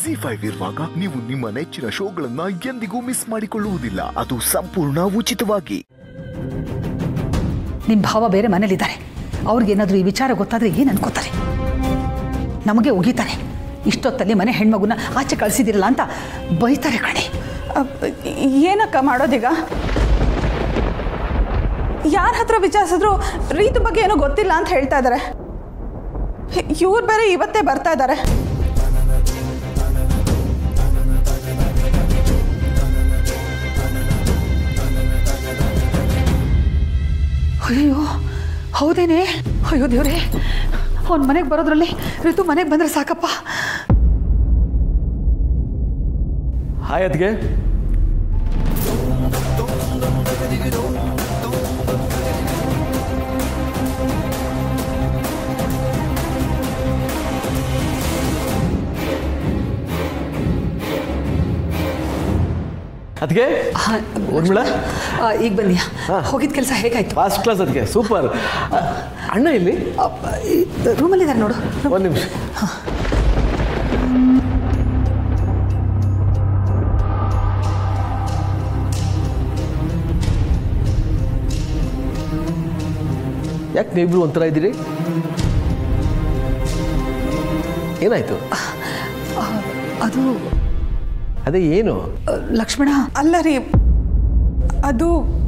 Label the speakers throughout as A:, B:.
A: G five ಇರುವಾಗ ನೀವು ನಿಮ್ಮ ನೆಚ್ಚಿನ ಶೋಗಳನ್ನ ಎಂದಿಗೂ ಮಿಸ್ ಮಾಡಿಕೊಳ್ಳುವುದಿಲ್ಲ ಅದು ಸಂಪೂರ್ಣ ಉಚಿತವಾಗಿ
B: ನಿಮ್ಮ ಭಾವ ಬೇರೆ ಮನೇಲಿದ್ದಾರೆ ಅವ್ರಿಗೇನಾದರೂ ಈ ವಿಚಾರ ಗೊತ್ತಾದರೆ ಏನು ಅನ್ಕೋತಾರೆ ನಮಗೆ ಒಗಿತಾರೆ ಇಷ್ಟೊತ್ತಲ್ಲಿ ಮನೆ ಹೆಣ್ಮಗುನ ಆಚೆ ಕಳಿಸಿದಿರಲ್ಲ ಅಂತ ಬೈತಾರೆ ಕಣೆ
C: ಅಪ್- ಏನಕ್ಕ ಮಾಡೋದೀಗ ಯಾರ ಹತ್ರ ವಿಚಾರಿಸಿದ್ರು ರೀತು ಬಗ್ಗೆ ಏನೋ ಗೊತ್ತಿಲ್ಲ ಅಂತ ಹೇಳ್ತಾ ಇದ್ದಾರೆ ಇವ್ರು ಬೇರೆ ಇವತ್ತೇ ಬರ್ತಾ ಇದ್ದಾರೆ
B: ಅಯ್ಯೋ ಹೌದೇನೆ ಅಯ್ಯೋ ದೇವ್ರೇ ಅವ್ನ ಮನೆಗೆ ಬರೋದ್ರಲ್ಲಿ ಋತು ಮನೆಗೆ ಬಂದರೆ ಸಾಕಪ್ಪ
D: ಹಾಯ್ ಅದ್ಗೆ ಅದಕ್ಕೆ ಉರ್ಮಿಳ
B: ಈಗ ಬಂದಿಯಾ ಹೋಗಿದ ಕೆಲಸ ಹೇಗಾಯ್ತು
D: ಫಾಸ್ಟ್ ಕ್ಲಾಸ್ ಅದಕ್ಕೆ ಸೂಪರ್ ಅಣ್ಣ ಇಲ್ಲಿ
B: ರೂಮಲ್ಲಿದ್ದಾರೆ ನೋಡು
D: ಒಂದು ನಿಮಿಷ ಯಾಕೆ ನೀವಿಬ್ರು ಒಂಥರ ಇದ್ದೀರಿ ಏನಾಯ್ತು
B: ಅದು
D: ಅದೇ ಏನು
B: ಆ, ಲಕ್ಷ್ಮಣ
C: ಅಲ್ಲ ರೀ ಅದು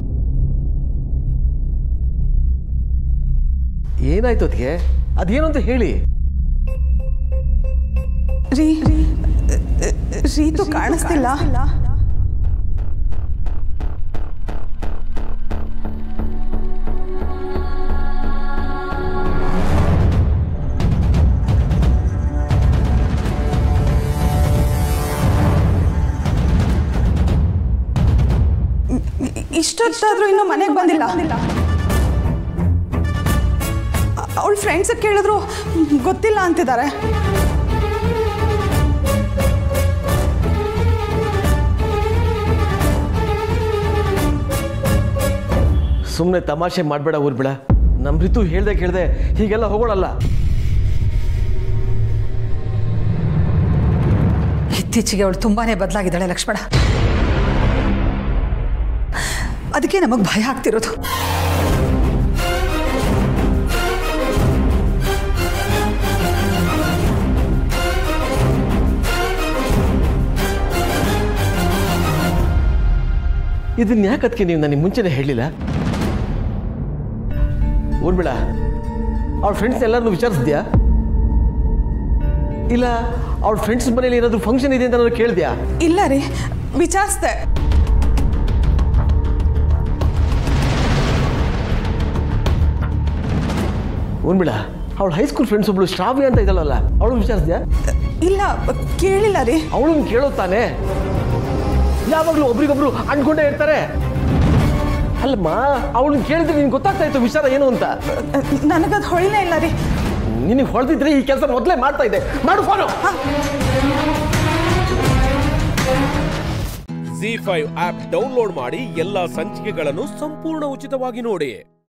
D: ಏನಾಯ್ತು ಅದಕ್ಕೆ ಅದೇನು ಅಂತ ಹೇಳಿ
C: ರೀ ರೀತು ಕಾಣಿಸ್ತಿಲ್ಲ ಇಷ್ಟೊತ್ತಾದ್ರೂ ಇನ್ನೂ ಮನೆಗೆ ಬಂದಿಲ್ಲ ಅವಳ ಫ್ರೆಂಡ್ಸ್ ಕೇಳಿದ್ರು ಗೊತ್ತಿಲ್ಲ ಅಂತಿದ್ದಾರೆ
D: ಸುಮ್ಮನೆ ತಮಾಷೆ ಮಾಡಬೇಡ ಊರ್ಬಿಡ ನಮ್ಮ ರಿತು ಹೇಳ್ದೆ ಕೇಳ್ದೆ ಹೀಗೆಲ್ಲ ಹೋಗೋಳಲ್ಲ
B: ಇತ್ತೀಚೆಗೆ ಅವಳು ತುಂಬಾನೇ ಬದಲಾಗಿದ್ದಾಳೆ ಲಕ್ಷ್ಮಣ ಅದಕ್ಕೆ ನಮಗೆ ಭಯ ಆಗ್ತಿರೋದು
D: ಇದನ್ನ ಯಾಕೆ ಅದಕ್ಕೆ ನೀವು ನನಗೆ ಮುಂಚೆನೇ ಹೇಳಿಲ್ಲ ಊರ್ಬಿಳ ಅವ್ಳ ಫ್ರೆಂಡ್ಸ್ ಎಲ್ಲರನ್ನು ವಿಚಾರಿಸಿದ್ಯಾ ಇಲ್ಲ ಅವ್ಳ ಫ್ರೆಂಡ್ಸ್ ಮನೇಲಿ ಏನಾದರೂ ಫಂಕ್ಷನ್ ಇದೆ ಅಂತ ನಾನು ಕೇಳಿದ್ಯಾ
C: ಇಲ್ಲ ರೀ ವಿಚಾರಿಸ್ದೆ
D: ಊರ್ಬಿಳ ಅವಳ ಹೈಸ್ಕೂಲ್ ಫ್ರೆಂಡ್ಸ್ ಒಬ್ಳು ಶ್ರಾವ್ಯ ಅಂತ ಇದ್ದಾಳಲ್ಲ ಅವಳು ವಿಚಾರಿಸಿದ್ಯಾ
C: ಇಲ್ಲ ಕೇಳಿಲ್ಲ ರೀ
D: ಅವಳನ್ನು ಕೇಳೋದು ತಾನೆ ಯಾವಾಗಲೂ ಒಬ್ರಿಗೊಬ್ರು ಅಂದ್ಕೊಂಡೇ ಇರ್ತಾರೆ ಅಲ್ಲಮ್ಮ ಅವಳನ್ನ ಕೇಳಿದ್ರೆ ನಿನ್ಗೆ ಗೊತ್ತಾಗ್ತಾ ಇತ್ತು ವಿಚಾರ ಏನು ಅಂತ
C: ನನಗದು ಹೊಳಿಲೇ ಇಲ್ಲ ರೀ
D: ನಿನಗೆ ಹೊಡೆದಿದ್ರೆ ಈ ಕೆಲಸ ಮೊದಲೇ ಮಾಡ್ತಾ ಇದ್ದೆ ಮಾಡು phone
E: Zee five app download ಮಾಡಿ ಎಲ್ಲಾ ಸಂಚಿಕೆಗಳನ್ನು ಸಂಪೂರ್ಣ ಉಚಿತವಾಗಿ ನೋಡಿ